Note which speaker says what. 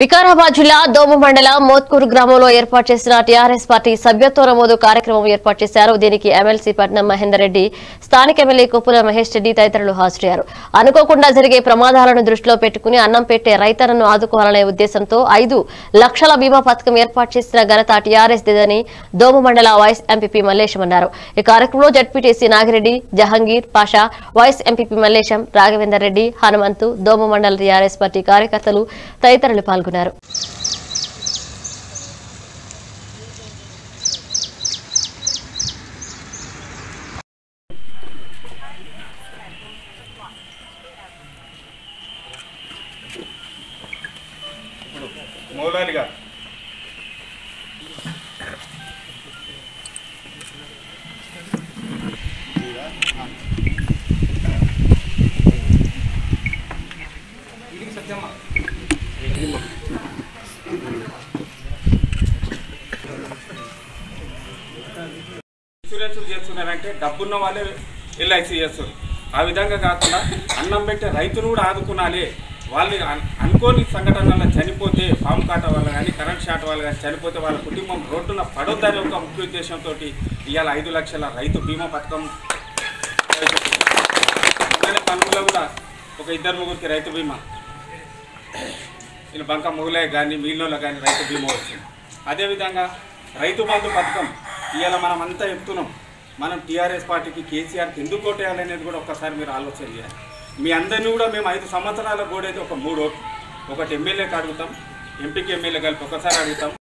Speaker 1: వికారాబాద్ జిల్లా దోమ మండలం మోత్కూరు గ్రామంలో ఏర్పాటు చేసిన టీఆర్ఎస్ పార్టీ సభ్యత్వ నమోదు కార్యక్రమం ఏర్పాటు చేశారు దీనికి ఎమ్మెల్సీ పట్నం మహేందర్ రెడ్డి స్థానిక ఎమ్మెల్యే కొప్పుల మహేష్ రెడ్డి తదితరులు హాజరయ్యారు అనుకోకుండా జరిగే ప్రమాదాలను దృష్టిలో పెట్టుకుని అన్నం పెట్టే రైతన్నను ఆదుకోవాలనే ఉద్దేశంతో ఐదు లక్షల బీమా పథకం ఏర్పాటు చేసిన ఘనత టీఆర్ఎస్ దిదని దోమ మండల వైస్ ఎంపీపీ మల్లేశం అన్నారు ఈ కార్యక్రమంలో ZPTC Nagireddy Jahangir Pasha vice MPP Mallesham Raghavender Reddy Hanumanthu Doma మండల టీఆర్ఎస్ పార్టీ కార్యకర్తలు తదితరులు పాల్గొన్నారు
Speaker 2: మౌలాలి గారు ఇన్సూరెన్స్ చేస్తున్నారంటే డబ్బున్న వాళ్ళే ఎల్ఐసి చేస్తారు ఆ విధంగా కాకుండా అన్నం పెట్టే రైతును కూడా ఆదుకునాలి వాళ్ళు అన్- అనుకోని సంఘటనల చనిపోతే పాము కాట వల్ల కానీ కరెంట్ షాట్ వల్ల కానీ చనిపోతే వాళ్ళ కుటుంబం రోడ్డున పడొద్దనే ఒక ముఖ్య ఉద్దేశంతో ఇవాళ ఐదు లక్షల రైతు బీమా పథకం అలానే పనుల్లో కూడా ఒక ఇద్దరు ముగ్గురికి రైతు బీమా వీళ్ళు బంక మొగులే కానీ మీళ్ళలో కానీ రైతు బీమా వచ్చింది అదేవిధంగా రైతు బంధు పథకం ఇవాళ మనం అంతా చెప్తున్నాం మనం టీఆర్ఎస్ పార్టీకి కేసీఆర్కి ఎందుకు ఓటేయాలనేది కూడా ఒక్కసారి మీరు ఆలోచన చేయాలి మీ అందరినీ కూడా మేము ఐదు సంవత్సరాల కూడా అయితే ఒక మూడు ఓట్లు ఒకటి ఎమ్మెల్యేకి అడుగుతాం ఎంపీకి ఎమ్మెల్యే కలిపి ఒకసారి అడుగుతాం